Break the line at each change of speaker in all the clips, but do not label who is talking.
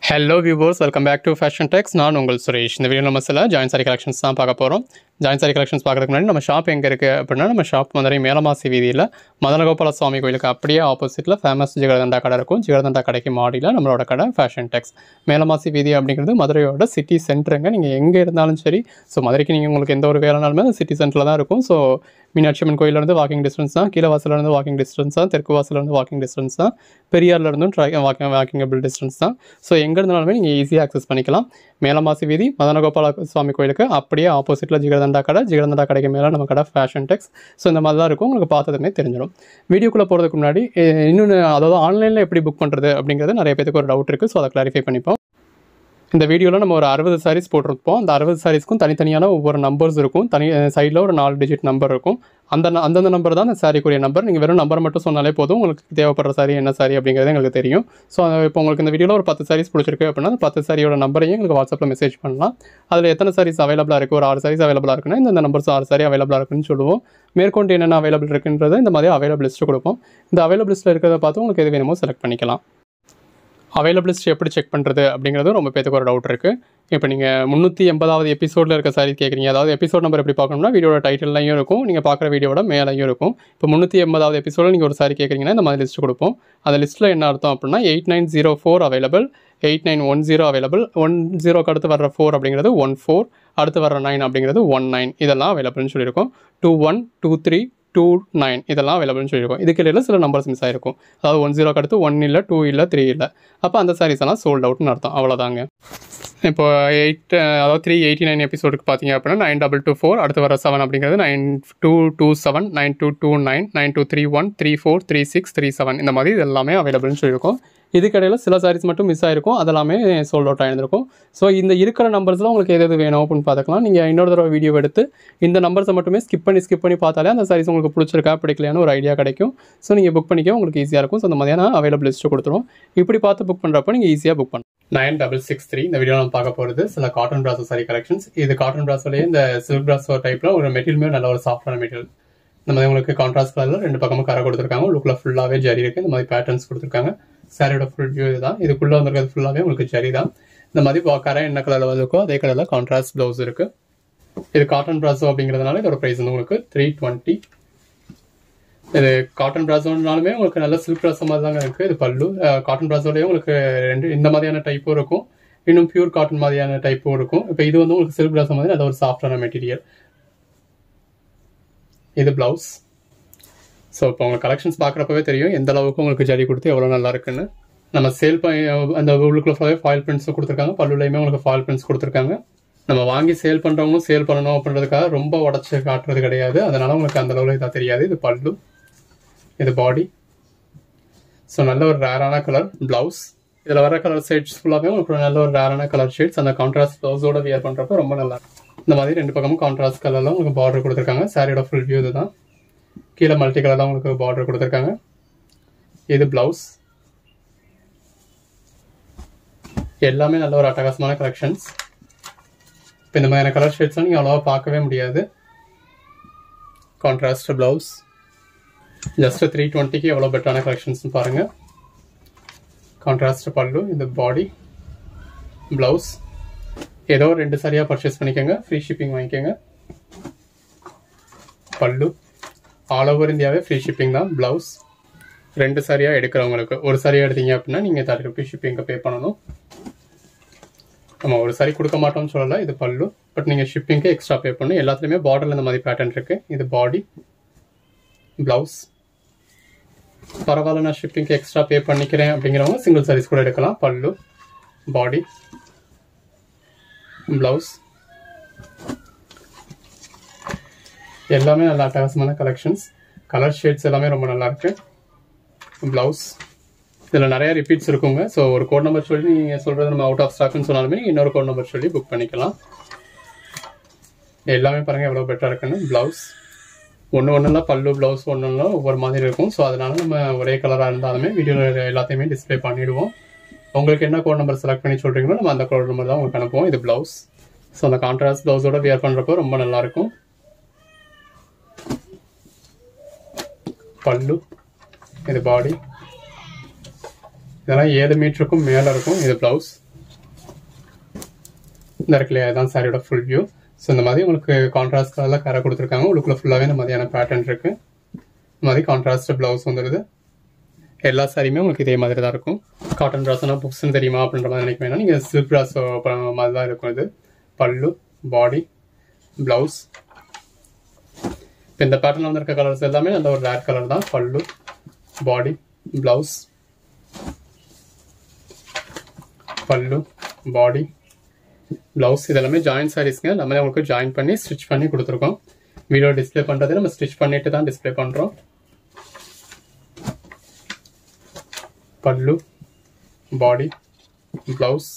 hello viewers welcome back to Fashion Tex நான் உங்கள் சுரேஷ் இந்த வீடியோ நம்ம சில ஜாயின் சாரி கலெக்ஷன்ஸ் தான் பார்க்க போகிறோம் ஜாயின் சாரி கலெக்ஷன்ஸ் பார்க்கறதுக்கு முன்னாடி நம்ம ஷாப் எங்கே இருக்குது அப்படின்னா நம்ம ஷாப் மதுரை மேலமாசி வீதியில் மதனகோபால சுவாமி கோயிலுக்கு அப்படியே ஆப்போசிட்டில் ஃபேமஸ் ஜிகர்தண்டா கடை இருக்கும் ஜிகர்தண்டா கடைக்கு மாடியில் நம்மளோட கடை ஃபேஷன் டெக்ஸ் மேலமாசி வீதி அப்படிங்கிறது மதுரையோட சிட்டி சென்டருங்க நீங்கள் எங்கே இருந்தாலும் சரி ஸோ மதுரைக்கு நீங்கள் உங்களுக்கு எந்த ஒரு வேலைனாலுமே அந்த சிட்டி சென்டரில் தான் இருக்கும் ஸோ மீனாட்சி அம்மன் கோயிலேருந்து வாக்கிங் டிஸ்டன்ஸ் தான் கீழே வாசலேருந்து வாக்கிங் டிஸ்டன்ஸ் தான் தெற்கு வாசலேருந்து வாக்கிங் டிஸ்டன்ஸ் தான் பெரியார்லேருந்தும் ட்ரை வாக்கிங் வாக்கிங்கபிள் டிஸ்டன்ஸ் தான் ஸோ எங்கே இருந்தாலுமே நீங்கள் ஈஸியாக அக்சஸ் பண்ணிக்கலாம் மேலமாசி வீதி மதனகோபால சுவாமி கோயிலுக்கு அப்படியே ஆப்போசிட்டில் ஜிகர்தண்டா கடை ஜிகர்தண்டா கடைக்கு மேலே நம்ம கடை ஃபேஷன் டெக்ஸ் ஸோ இந்த மாதிரி தான் இருக்கும் உங்களுக்கு பார்த்ததுமே தெரிஞ்சிடும் வீடியோக்குள்ளே போகிறதுக்கு முன்னாடி அஹ், இன்னொன்று அதாவது ஆன்லைனில் எப்படி புக் பண்ணுறது அப்படிங்கிறது நிறைய பேருக்கு ஒரு டவுட் இருக்குது ஸோ அதை கிளாரிஃபை பண்ணிப்போம் இந்த வீடியோவில் நம்ம ஒரு அறுபது சாரீஸ் போட்டிருப்போம் அந்த அறுபது சாரீஸ்க்கும் தனித்தனியான ஒவ்வொரு நம்பர்ஸ் இருக்கும் தனி சைடில் ஒரு நாலு டிஜிட் நம்பர் இருக்கும் அந்த ந- அந்தந்த நம்பர் தான் அந்த சாரிக்குரிய நம்பர் நீங்கள் வெறும் நம்பர் மட்டும் சொன்னாலே போதும் உங்களுக்கு தேவைப்படுற சாரி என்ன சாரி அப்படிங்கிறது எங்களுக்கு தெரியும் ஸோ இப்போ உங்களுக்கு இந்த வீடியோவில் ஒரு பத்து சாரீஸ் பிடிச்சிருக்கு அப்படின்னா அந்த பத்து சாரியோட நம்பரையும் எங்களுக்கு வாட்ஸ்அப்பில் மெசேஜ் பண்ணலாம் அதில் எத்தனை சாரீஸ் அவைலபிளாக இருக்குது ஒரு ஆறு சாரீஸ் அவைலபிளாக இருக்குன்னா இந்த நம்பர்ஸ் ஆறு சாரி அவைலபிளாக இருக்குன்னு சொல்லுவோம் மேற்கொண்டு என்னென்ன அவைலபிள் இருக்குன்றதை இந்த மாதிரி அவைலபிள் லிஸ்ட்டு கொடுப்போம் இந்த அவைலபிள் லிஸ்ட்டில் இருக்கிறத பார்த்து உங்களுக்கு எது வேணுமோ செலக்ட் பண்ணிக்கலாம் அவைலபிலிஸ்ட் எப்படி செக் பண்ணுறது அப்படிங்கிறது ரொம்ப பேத்துக்கு ஒரு டவுட் இருக்குது இப்போ நீங்கள் முந்நூற்றி எண்பதாவது எபிசோடில் இருக்க சாரி கேட்குறீங்க அதாவது எபிசோட் நம்பர் எப்படி பார்க்கணும்னா வீடியோட டைட்டில்லையும் இருக்கும் நீங்கள் பார்க்குற வீடியோட மேலேயும் இருக்கும் இப்போ முந்நூற்றி எண்பதாவது எபிசோடில் நீங்கள் ஒரு சாரி கேட்குறீங்கன்னா இந்த மாதிரி லிஸ்ட் கொடுப்போம் அந்த லிஸ்ட்டில் என்ன அர்த்தம் அப்படின்னா eight nine zero four available eight nine one zero available one ஜீரோக்கு அடுத்து வர்ற ஃபோர் அப்படிங்கிறது ஒன் ஃபோர் அடுத்து வர்ற நைன் அப்படிங்கிறது ஒன் நைன் இதெல்லாம் அவைலபிள்னு சொல்லியிருக்கோம் two one two three two nine இதெல்லாம் அவைலபிள்னு சொல்லியிருக்கோம் இதுக்கு இடையில சில நம்பர்ஸ் மிஸ் ஆயிருக்கும் அதாவது ஒன் ஜீரோக்கு அடுத்து ஒன் இல்லை டூ இல்லை த்ரீ இல்லை அப்போ அந்த சாரீஸ் எல்லாம் சோல்ட் அவுட்னு அர்த்தம் அவ்வளோதாங்க இப்போ எயிட் அதாவது த்ரீ எயிட்டி நைன் எபிசோடுக்கு பார்த்தீங்க அப்படின்னா நைன் டபுள் டூ ஃபோர் அடுத்து வர செவன் அப்படிங்கிறது nine two two seven nine two two nine nine two three one three four three six three seven இந்த மாதிரி இது எல்லாமே அவைலபிள்னு சொல்லியிருக்கோம் இதுக்கடையில் சில சாரீஸ் மட்டும் மிஸ் ஆயிருக்கும் அதெல்லாமே சோல்ட் அவுட் ஆயிருந்திருக்கும் ஸோ இந்த இருக்கிற நம்பர்ஸ்லாம் உங்களுக்கு எது எது வேணும் அப்படின்னு பார்த்துக்கலாம் நீங்கள் இன்னொரு தடவை வீடியோ எடுத்து இந்த நம்பர்ஸை மட்டுமே ஸ்கிப் பண்ணி ஸ்கிப் பண்ணி பார்த்தாலே அந்த சாரீஸ் உங்களுக்கு பிடிச்சிருக்கா பிடிக்கலையான்னு ஒரு ஐடியா கிடைக்கும் ஸோ நீங்கள் புக் பண்ணிக்க உங்களுக்கு ஈஸியாக இருக்கும் ஸோ அந்த மாதிரியான அவைலபிள் லிஸ்ட்டு கொடுத்துரும் இப்படி பார்த்து புக் பண்ணுறப்போ நீங்கள் ஈஸியாக புக் பண்ணலாம் நைன் டபுள் சிக்ஸ் த்ரீ இந்த வீடியோ நம்ம பார்க்க போகிறது சில காட்டன் பிராசோ சாரி கலெக்ஷன்ஸ் இது காட்டன் பிராசோலேயே இந்த சில்க் பிராசோ டைப்பில் ஒரு மெட்டீரியலுமே நல்ல ஒரு சாஃப்டான மெட்டீரியல் இந்த மாதிரி உங்களுக்கு கான்ட்ராஸ்ட் கலரில் ரெண்டு பக்கமும் கரை கொடுத்துருக்காங்க உள்ளுக்குள்ள ஃபுல்லாகவே ஜரி இருக்குது இந்த மாதிரி பேட்டர்ன்ஸ் கொடுத்துருக்காங்க சாரியோட ஃபுல் வியூ இதுதான் இதுக்குள்ளே வந்திருக்கிறது ஃபுல்லாகவே உங்களுக்கு ஜரி தான் இந்த மாதிரி பா- கரை என்ன கலரில் இருக்கோ அதே கலரில் கான்ட்ராஸ்ட் ப்ளவுஸ் இருக்குது இது காட்டன் பிராசோ அப்படிங்கிறதுனால இதோட ப்ரைஸ் வந்து உங்களுக்கு த்ரீ டுவெண்ட்டி இது காட்டன் பிராசோனாலுமே உங்களுக்கு நல்ல சில்க் பிராசோ மாதிரி தாங்க இருக்குது இது பல்லு காட்டன் பிராசோலயே உங்களுக்கு ரெண்டு இந்த மாதிரியான டைப்பும் இருக்கும் இன்னும் பியூர் காட்டன் மாதிரியான டைப்பும் இருக்கும் இப்போ இது வந்து உங்களுக்கு சில்க் பிராசோ மாதிரி அது ஒரு சாஃப்டான மெட்டீரியல் இது பிளவுஸ் ஸோ இப்போ உங்கள் கலெக்ஷன்ஸ் பார்க்குறப்பவே தெரியும் எந்த அளவுக்கு உங்களுக்கு ஜரி கொடுத்து எவ்வளோ நல்லா இருக்குன்னு நம்ம சேல் பண்ணி அந்த உள்ளுக்குள்ள ஃபுல்லாகவே ஃபாயில் பிரிண்ட்ஸும் கொடுத்துருக்காங்க பல்லுலையுமே உங்களுக்கு ஃபாயில் பிரிண்ட்ஸ் கொடுத்துருக்காங்க நம்ம வாங்கி சேல் பண்ணுறவங்களும் சேல் பண்ணணும் அப்படின்றதுக்காக ரொம்ப உடச்சி காட்டுறது கிடையாது அதனால உங்களுக்கு அந்த அளவுக்கு இதாக தெரியாது இது பல்லு இது பாடி ஸோ நல்ல ஒரு ரேரான கலர் பிளவுஸ் இதில் வர கலர் ஷேட்ஸ் ஃபுல்லாகவே உங்களுக்கு ஒரு நல்ல ஒரு ரேரான கலர் ஷேட்ஸ் அந்த கான்ட்ராஸ்ட் ப்ளவுஸோட வியர் பண்ணுறப்ப ரொம்ப நல்லா இருக்கும் இந்த மாதிரி ரெண்டு பக்கமும் கான்ட்ராஸ்ட் கலரில் உங்களுக்கு பார்டர் கொடுத்துருக்காங்க சாரியோட ஃபுல் வியூ இதுதான் கீழே மல்டி கலர் தான் உங்களுக்கு பார்டர் கொடுத்துருக்காங்க இது பிளவுஸ் எல்லாமே நல்ல ஒரு அட்டகாசமான கலெக்ஷன்ஸ் இப்போ இந்த மாதிரியான கலர் ஷேட்ஸ்லாம் நீங்கள் அவ்வளோவா பார்க்கவே முடியாது கான்ட்ராஸ்ட் பிளவுஸ் ஜஸ்ட் த்ரீ டுவெண்ட்டிக்கு எவ்வளோ பெட்டரான கலெக்ஷன்ஸ் பாருங்க கான்ட்ராஸ்ட் பல்லு இந்த பாடி பிளவுஸ் ஏதோ ஒரு ரெண்டு சரியாக பர்ச்சேஸ் பண்ணிக்கோங்க ஃப்ரீ ஷிப்பிங் வாங்கிக்கோங்க பல்லு ஆல் ஓவர் இந்தியாவே ஃப்ரீ ஷிப்பிங் தான் பிளவுஸ் ரெண்டு சரியாக எடுக்கிறவங்களுக்கு ஒரு சரியாக எடுத்தீங்க அப்படின்னா நீங்கள் தேர்ட்டி ருபீஸ் ஷிப்பிங்க பே பண்ணணும் நம்ம ஒரு சரி கொடுக்க மாட்டோம்னு சொல்லலை இது பல்லு பட் நீங்கள் ஷிப்பிங்க்கு எக்ஸ்ட்ரா பே பண்ணணும் எல்லாத்துலேயுமே பார்டரில் இந்த மாதிரி பேட்டர்ன் இருக்குது இது பாடி பிளவுஸ் பரவாயில்ல நான் ஷிப்பிங்க்கு எக்ஸ்ட்ரா பே பண்ணிக்கிறேன் அப்படிங்கிறவங்க சிங்கிள் சாரீஸ் கூட எடுக்கலாம் பல்லு பாடி பிளவுஸ் எல்லாமே நல்ல அட்டகாசமான கலெக்ஷன்ஸ் கலர் ஷேட்ஸ் எல்லாமே ரொம்ப நல்லா இருக்கு பிளவுஸ் இதில் நிறைய ரிப்பீட்ஸ் இருக்குங்க ஸோ ஒரு கோட் நம்பர் சொல்லி நீங்கள் சொல்கிறது நம்ம அவுட் ஆஃப் ஸ்டாக்னு சொன்னாலுமே நீங்கள் இன்னொரு கோட் நம்பர் சொல்லி புக் பண்ணிக்கலாம் எல்லாமே பாருங்கள் எவ்வளோ பெட்டராக இருக்குன்னு பிளவுஸ் ஒன்று ஒன்றுலாம் பல்லு ப்ளவுஸ் ஒன்றுலாம் ஒவ்வொரு மாதிரி இருக்கும் ஸோ அதனால நம்ம ஒரே கலராக இருந்தாலுமே வீடியோவில் எல்லாத்தையுமே டிஸ்ப்ளே பண்ணிடுவோம் உங்களுக்கு என்ன கோட் நம்பர் செலக்ட் பண்ணி சொல்கிறீங்களோ நம்ம அந்த கோட் நம்பர் தான் உங்களுக்கு அனுப்புவோம் இது ப்ளவுஸ் ஸோ அந்த கான்ட்ராஸ்ட் ப்ளவுஸோட வியர் பண்ணுறப்போ ரொம்ப நல்லாயிருக்கும் பல்லு இது பாடி இதெல்லாம் ஏழு மீட்டருக்கும் மேலே இருக்கும் இது ப்ளவுஸ் இந்த இருக்குல்லையா இதுதான் சாரியோட ஃபுல் வியூ ஸோ இந்த மாதிரி உங்களுக்கு கான்ட்ராஸ்ட் கலரில் கரை கொடுத்துருக்காங்க உங்களுக்குள்ள ஃபுல்லாகவே இந்த மாதிரியான பேட்டர்ன் இருக்கு இந்த மாதிரி கான்ட்ராஸ்ட் ப்ளவுஸ் வந்துடுது எல்லா சாரியுமே உங்களுக்கு இதே மாதிரி தான் இருக்கும் காட்டன் ட்ராஸ்னா புக்ஸ்னு தெரியுமா அப்படின்ற மாதிரி நினைக்க வேணாம் நீங்கள் சில்க் ட்ராஸ் மாதிரி தான் இருக்கும் இது பல்லு பாடி ப்ளவுஸ் இப்போ இந்த பேட்டர்னில் வந்திருக்க கலர்ஸ் எல்லாமே நல்ல ஒரு ரேட் கலர் தான் பல்லு பாடி ப்ளவுஸ் பல்லு பாடி ப்ளவுஸ் இதெல்லாமே ஜாயின் சாரீஸ்ங்க நம்மளே உங்களுக்கு ஜாயின் பண்ணி ஸ்டிச் பண்ணி கொடுத்துருக்கோம் வீடியோ டிஸ்பிளே பண்ணுறது நம்ம ஸ்டிச் பண்ணிட்டு தான் டிஸ்பிளே பண்ணுறோம் பல்லு பாடி ப்ளவுஸ்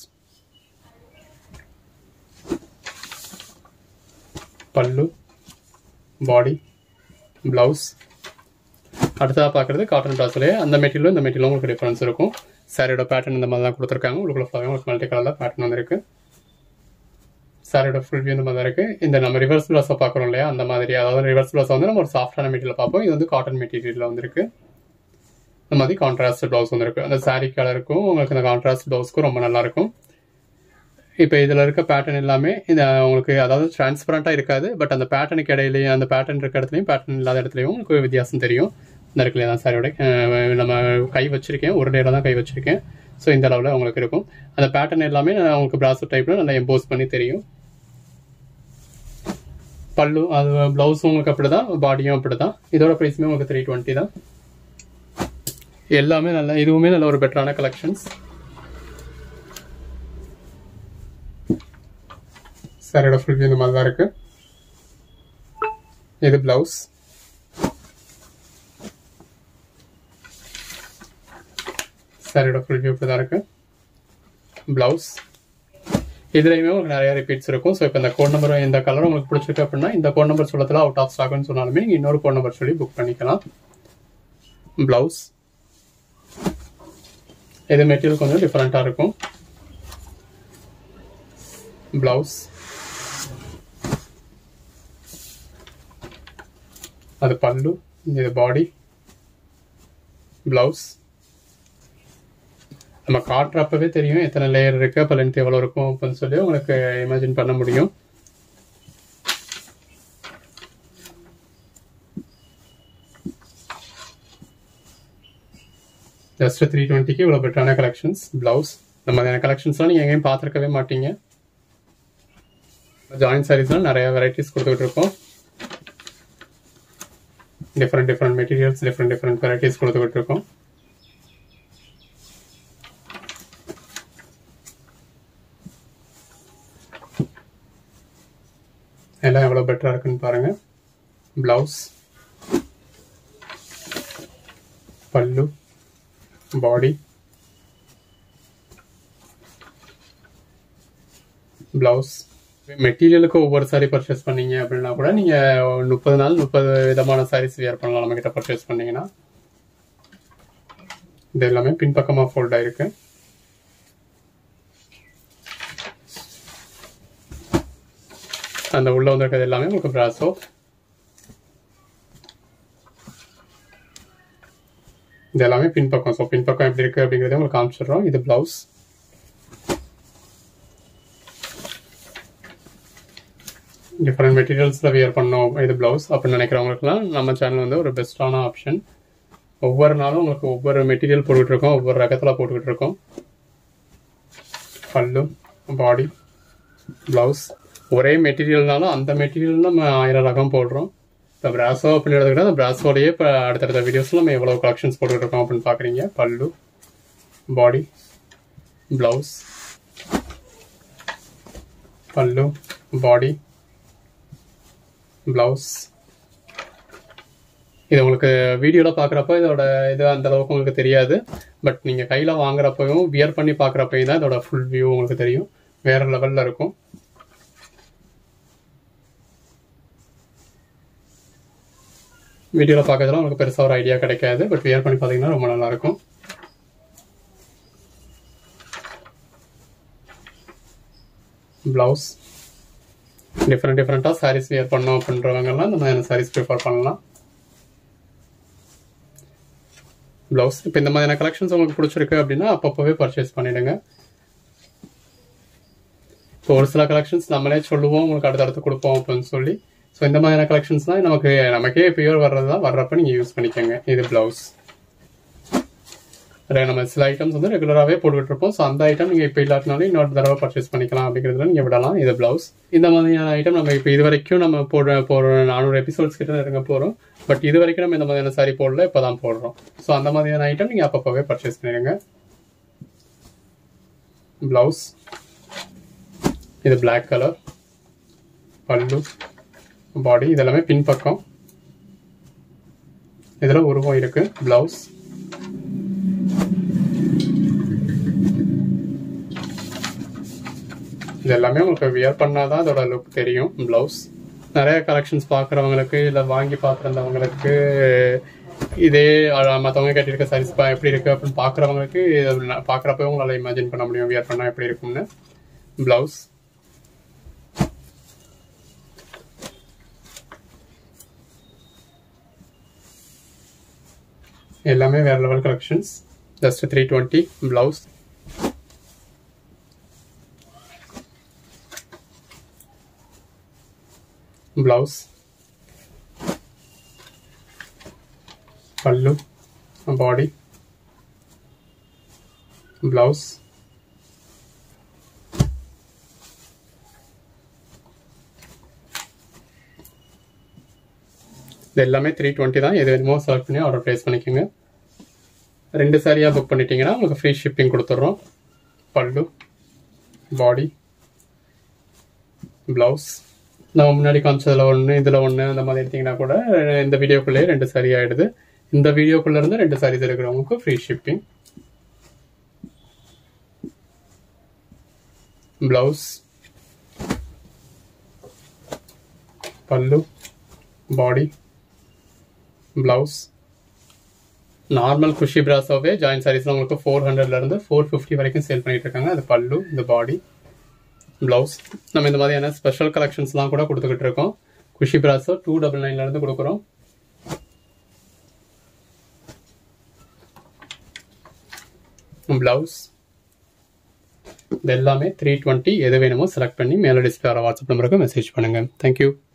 பல்லு பாடி ப்ளவுஸ் அடுத்ததாக பார்க்குறது காட்டன் ட்ராஸ்லேயே அந்த மெட்டீரியலும் இந்த மெட்டீரியலும் உங்களுக்கு டிஃப்ரென்ஸ் இருக்கும் சாரியோட பேட்டர்ன் இந்த மாதிரி தான் கொடுத்துருக்காங்க உங்களுக்கு ஃபுல்லாகவே உங்களுக்கு மல்டி கலரில் பேட்டர்ன் வந்திருக்கு சாரியோட ஃபுல் வியூ இந்த மாதிரி இருக்கு இந்த நம்ம ரிவர்ஸ் ப்ளவுஸை பார்க்குறோம் இல்லையா அந்த மாதிரி அதாவது ரிவர்ஸ் ப்ளவுஸ் வந்து நம்ம ஒரு சாஃப்டான மெட்டீரியல் பார்ப்போம் இது வந்து காட்டன் மெட்டீரியலில் வந்திருக்கு இந்த மாதிரி கான்ட்ராஸ்ட் ப்ளவுஸ் வந்திருக்கு அந்த சாரி கலருக்கும் உங்களுக்கு இந்த கான்ட்ராஸ்ட் ப்ளவுஸ்க்கும் ரொம்ப நல்லா இருக்கும் இப்போ இதில் இருக்க பேட்டர்ன் எல்லாமே இந்த உங்களுக்கு அதாவது டிரான்ஸ்பரண்ட்டாக இருக்காது பட் அந்த பேட்டர்னுக்கு இடையிலையும் அந்த பேட்டர்ன் இருக்க இடத்துலையும் பேட்டர்ன் இல்லாத இடத்துலையும் உங்களுக்கு வித்தியாசம் தெரியும் இந்த இருக்குல்ல தான் சாரியோட நம்ம கை வச்சிருக்கேன் ஒரு நேரம் தான் கை வச்சிருக்கேன் ஸோ இந்த அளவில் உங்களுக்கு இருக்கும் அந்த பேட்டர்ன் எல்லாமே உங்களுக்கு பிராசோ டைப்பில் நல்லா எம்போஸ் பண்ணி தெரியும் பல்லு அது ப்ளவுஸும் உங்களுக்கு அப்படி தான் பாடியும் அப்படி தான் இதோட ப்ரைஸுமே உங்களுக்கு த்ரீ டுவெண்ட்டி தான் எல்லாமே நல்ல இதுவுமே நல்ல ஒரு பெட்டரான கலெக்ஷன்ஸ் சாரியோட ஃபுல் வியூ இந்த மாதிரி தான் இருக்கு இது பிளவுஸ் சாரியோட ஃபுல் வியூ இப்படி தான் இருக்கு பிளவுஸ் இதுலையுமே உங்களுக்கு நிறைய ரிப்பீட்ஸ் இருக்கும் ஸோ இப்போ இந்த கோட் நம்பர் இந்த கலர் உங்களுக்கு பிடிச்சிருக்கு அப்படின்னா இந்த கோட் நம்பர் சொல்லத்தில் அவுட் ஆஃப் ஸ்டாக்னு சொன்னாலுமே நீங்கள் இன்னொரு கோட் நம்பர் சொல்லி புக் பண்ணிக்கலாம் பிளவுஸ் இது மெட்டீரியல் கொஞ்சம் டிஃப்ரெண்ட்டாக இருக்கும் பிளவுஸ் அது பல்லு இது பாடி பிளவுஸ் நம்ம காட்டுறப்பவே தெரியும் எத்தனை லேயர் இருக்கு அப்போ லென்த் எவ்வளோ இருக்கும் அப்படின்னு சொல்லி உங்களுக்கு இமேஜின் பண்ண முடியும் ஜஸ்ட் த்ரீ டுவெண்ட்டிக்கு இவ்வளோ பெட்டரான கலெக்ஷன்ஸ் ப்ளவுஸ் இந்த மாதிரியான கலெக்ஷன்ஸ்லாம் நீங்கள் எங்கேயும் பார்த்துருக்கவே மாட்டீங்க ஜாயின் சாரீஸ்லாம் நிறைய வெரைட்டிஸ் கொடுத்துட்டு இருக்கோம் different different materials different different varieties கொடுத்துக்கிட்டு இருக்கோம் எல்லாம் எவ்வளோ பெட்டராக இருக்குன்னு பாருங்கள் ப்ளவுஸ் பல்லு பாடி ப்ளவுஸ் மெட்டீரியலுக்கு ஒவ்வொரு சாரி பர்ச்சேஸ் பண்ணீங்க அப்படின்னா கூட நீங்கள் முப்பது நாள் முப்பது விதமான சாரீஸ் வியர் பண்ணலாம் நம்ம கிட்ட பர்ச்சேஸ் பண்ணீங்கன்னா இது எல்லாமே பின்பக்கமாக ஃபோல்ட் ஆயிருக்கு அந்த உள்ள வந்திருக்கிறது எல்லாமே உங்களுக்கு பிராசோ இது எல்லாமே பின்பக்கம் ஸோ பின்பக்கம் எப்படி இருக்கு அப்படிங்கிறத உங்களுக்கு காமிச்சிடுறோம் இது பிளவுஸ் டிஃப்ரெண்ட் மெட்டீரியல்ஸில் வியர் பண்ணோம் இது ப்ளவுஸ் அப்படின்னு நினைக்கிறவங்களுக்குலாம் நம்ம சேனல் வந்து ஒரு பெஸ்ட்டான ஆப்ஷன் ஒவ்வொரு நாளும் உங்களுக்கு ஒவ்வொரு மெட்டீரியல் போட்டுக்கிட்டு இருக்கோம் ஒவ்வொரு ரகத்தில் போட்டுக்கிட்டு இருக்கோம் பல்லு பாடி ப்ளவுஸ் ஒரே மெட்டீரியல்னாலும் அந்த மெட்டீரியல் நம்ம ஆயிரம் ரகம் போடுறோம் இப்போ பிராசோ அப்படின்னு எடுத்துக்கிட்டா அந்த பிராசோடையே இப்போ அடுத்தடுத்த வீடியோஸில் நம்ம எவ்வளோ கலெக்ஷன்ஸ் போட்டுக்கிட்டு இருக்கோம் அப்படின்னு பார்க்குறீங்க பல்லு பாடி ப்ளவுஸ் பல்லு பாடி ப்ளவுஸ் இது உங்களுக்கு வீடியோவில் பார்க்குறப்ப இதோட இது அந்த அளவுக்கு உங்களுக்கு தெரியாது பட் நீங்கள் கையில் வாங்குறப்பையும் வியர் பண்ணி பார்க்குறப்பையும் தான் இதோட ஃபுல் வியூ உங்களுக்கு தெரியும் வேற லெவலில் இருக்கும் வீடியோவில் பார்க்கறதுலாம் உங்களுக்கு பெருசாக ஒரு ஐடியா கிடைக்காது பட் வியர் பண்ணி பார்த்தீங்கன்னா ரொம்ப நல்லாயிருக்கும் ப்ளவுஸ் டிஃப்ரெண்ட் டிஃப்ரெண்ட்டாக சாரீஸ் வியர் பண்ணோம் அப்படின்றவங்கலாம் இந்த மாதிரியான சாரீஸ் ப்ரிஃபர் பண்ணலாம் ப்ளவுஸ் இப்போ இந்த மாதிரியான கலெக்ஷன்ஸ் உங்களுக்கு பிடிச்சிருக்கு அப்படின்னா அப்பப்போவே பர்ச்சேஸ் பண்ணிடுங்க ஸோ ஒரு சில கலெக்ஷன்ஸ் நம்மளே சொல்லுவோம் உங்களுக்கு அடுத்தடுத்து கொடுப்போம் அப்படின்னு சொல்லி ஸோ இந்த மாதிரியான கலெக்ஷன்ஸ்லாம் நமக்கு நமக்கே பியூர் வர்றது தான் வர்றப்ப நீங்கள் யூஸ் பண்ணிக்கோங்க இது ப்ளவுஸ் நம்ம சில ஐட்டம்ஸ் வந்து ரெகுலராகவே போட்டுக்கிட்டு இருப்போம் ஸோ அந்த ஐட்டம் நீங்கள் இப்போ இல்லாட்டினாலும் இன்னொரு தடவை பர்ச்சேஸ் பண்ணிக்கலாம் அப்படிங்கிறதுல நீங்கள் விடலாம் இது ப்ளவுஸ் இந்த மாதிரியான ஐட்டம் நம்ம இப்போ இது வரைக்கும் நம்ம போடுற போகிற நானூறு எபிசோட்ஸ் கிட்ட நெருங்க போகிறோம் பட் இது வரைக்கும் நம்ம இந்த மாதிரியான சாரி போடல இப்போ தான் போடுறோம் ஸோ அந்த மாதிரியான ஐட்டம் நீங்கள் அப்பப்போவே பர்ச்சேஸ் பண்ணிடுங்க ப்ளவுஸ் இது பிளாக் கலர் பல்லு பாடி இதெல்லாமே பின்பக்கம் இதில் உருவம் இருக்கு ப்ளவுஸ் இது எல்லாமே உங்களுக்கு வியர் பண்ணாதான் அதோட லுக் தெரியும் ப்ளவுஸ் நிறைய கலெக்ஷன்ஸ் பார்க்குறவங்களுக்கு இல்லை வாங்கி பார்த்துருந்தவங்களுக்கு இதே மற்றவங்க கட்டியிருக்க சாரீஸ் எப்படி இருக்கு அப்படின்னு பார்க்குறவங்களுக்கு பார்க்குறப்ப உங்களால் இமேஜின் பண்ண முடியும் வியர் பண்ணால் எப்படி இருக்கும்னு ப்ளவுஸ் எல்லாமே வேற level collections just three twenty blouse blouse pallu body blouse இது எல்லாமே த்ரீ டுவெண்ட்டி தான் எது வேணுமோ செலக்ட் பண்ணி ஆர்டர் ப்ளேஸ் பண்ணிக்கோங்க ரெண்டு சாரியாக புக் பண்ணிட்டீங்கன்னா உங்களுக்கு ஃப்ரீ ஷிப்பிங் கொடுத்துட்றோம் பல்லு பாடி ப்ளவுஸ் நம்ம முன்னாடி காமிச்சதுல ஒன்று இதில் ஒன்று அந்த மாதிரி எடுத்தீங்கன்னா கூட இந்த வீடியோக்குள்ளேயே ரெண்டு சாரி ஆயிடுது இந்த வீடியோக்குள்ள இருந்து ரெண்டு சாரீஸ் இருக்கிறவங்களுக்கு free shipping blouse pallu body blouse normal குஷி பிராஸாவே ஜாயின் சாரீஸ்லாம் உங்களுக்கு ஃபோர் ஹண்ட்ரட்லேருந்து ஃபோர் ஃபிஃப்டி வரைக்கும் சேல் பண்ணிட்டு இருக்காங்க அது பல்லு இந்த பாடி ப்ளவுஸ் நம்ம இந்த மாதிரியான ஸ்பெஷல் கலெக்ஷன்ஸ்லாம் கூட கொடுத்துக்கிட்டு இருக்கோம் குஷி பிராஸோ டூ டபுள் நைன்லேருந்து கொடுக்குறோம் ப்ளவுஸ் இது எல்லாமே த்ரீ டுவெண்ட்டி எது வேணுமோ செலக்ட் பண்ணி மேலே டிஸ்பிளே வாட்ஸ்அப் நம்பருக்கு மெசேஜ் பண்ணுங்கள் தேங்க்யூ